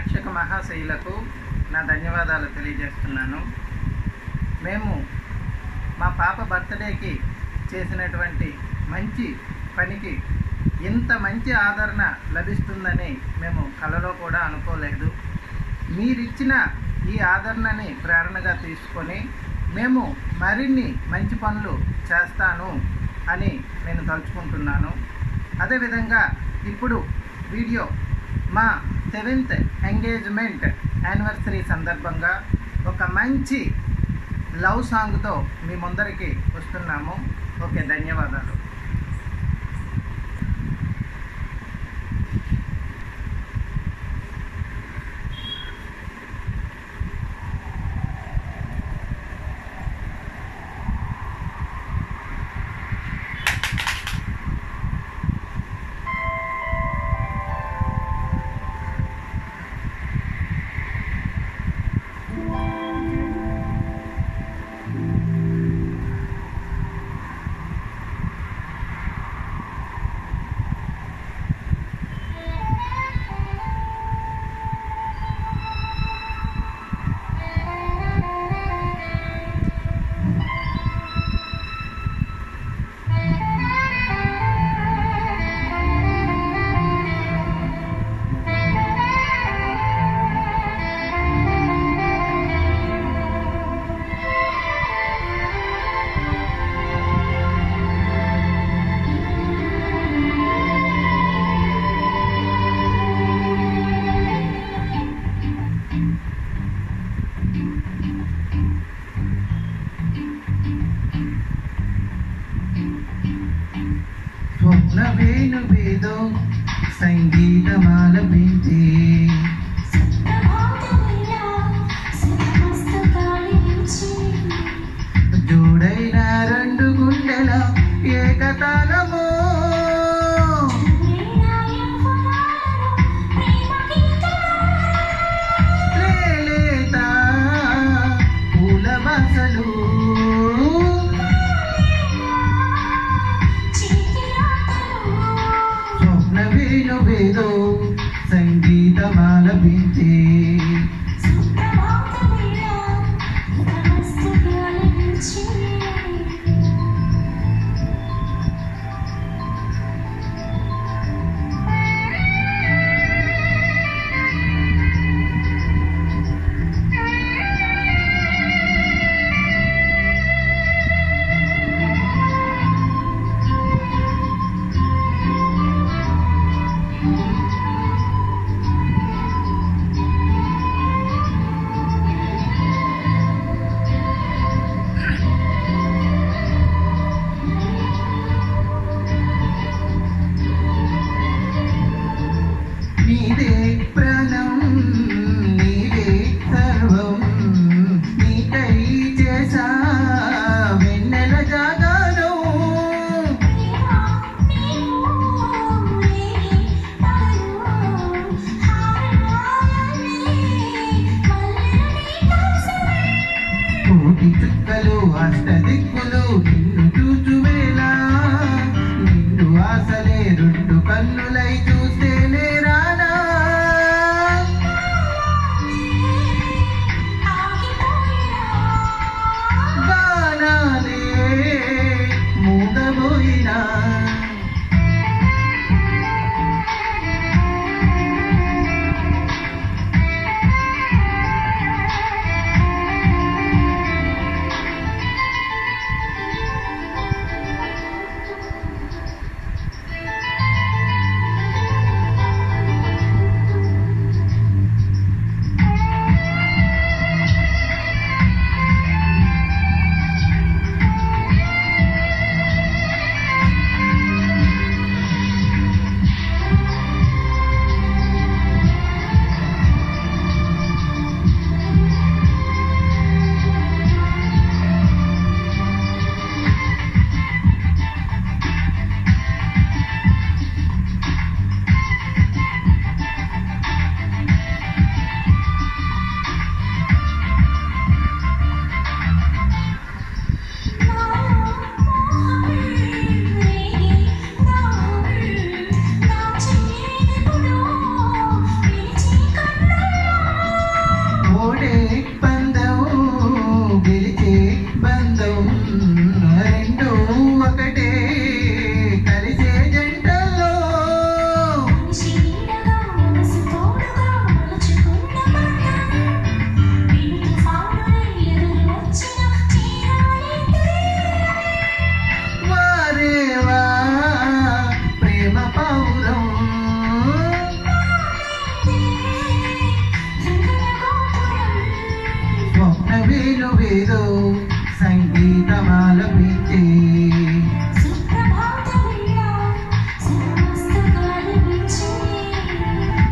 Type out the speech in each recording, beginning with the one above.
ప్రేక్షక మహాశైలకు నా ధన్యవాదాలు తెలియజేస్తున్నాను మేము మా పాప బర్త్డేకి చేసినటువంటి మంచి పనికి ఇంత మంచి ఆదరణ లభిస్తుందని మేము కలలో కూడా అనుకోలేదు మీరిచ్చిన ఈ ఆదరణని ప్రేరణగా తీసుకొని మేము మరిన్ని మంచి పనులు చేస్తాను అని నేను తలుచుకుంటున్నాను అదేవిధంగా ఇప్పుడు వీడియో మా సెవెంత్ ఎంగేజ్మెంట్ యానివర్సరీ సందర్భంగా ఒక మంచి లవ్ సాంగ్తో మీ ముందరికి వస్తున్నాము ఓకే ధన్యవాదాలు స్వప్న వేణువేదో సంగీతమాలపించి జోడైన రెండు గుండెల ఏకతాళము లేలేత పూల వాసలు స్వప్న వేణువేదో సంగీతమాలపించి నీదే ప్రాణం నీవే సర్వం నీకై చేసా వెన్నెల జాగారం కోటి చుక్కలు అష్ట దిక్కులు నిన్ను చూచువేలా నిన్ను ఆశలే రెండు కన్నులై చూస్తేనే రానా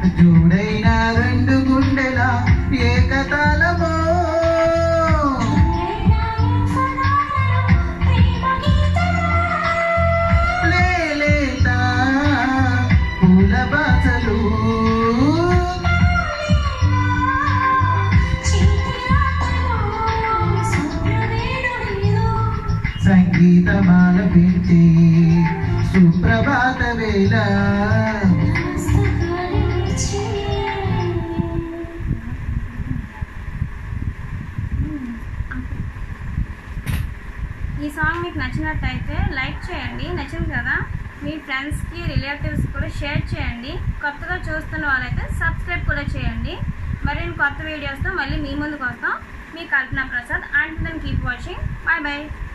జోడైన రెండు గుండెల ఏకతాళమో లేలేత పూల బాసలు సంగీతమాల పెట్టి సుప్రభాత వేళ ఈ సాంగ్ మీకు నచ్చినట్టయితే లైక్ చేయండి నచ్చింది కదా మీ ఫ్రెండ్స్కి రిలేటివ్స్ కూడా షేర్ చేయండి కొత్తగా చూస్తున్న వాళ్ళైతే సబ్స్క్రైబ్ కూడా చేయండి మరిన్ని కొత్త వీడియోస్తో మళ్ళీ మీ ముందుకు వస్తాం మీ Kalpana Prasad and then keep watching bye bye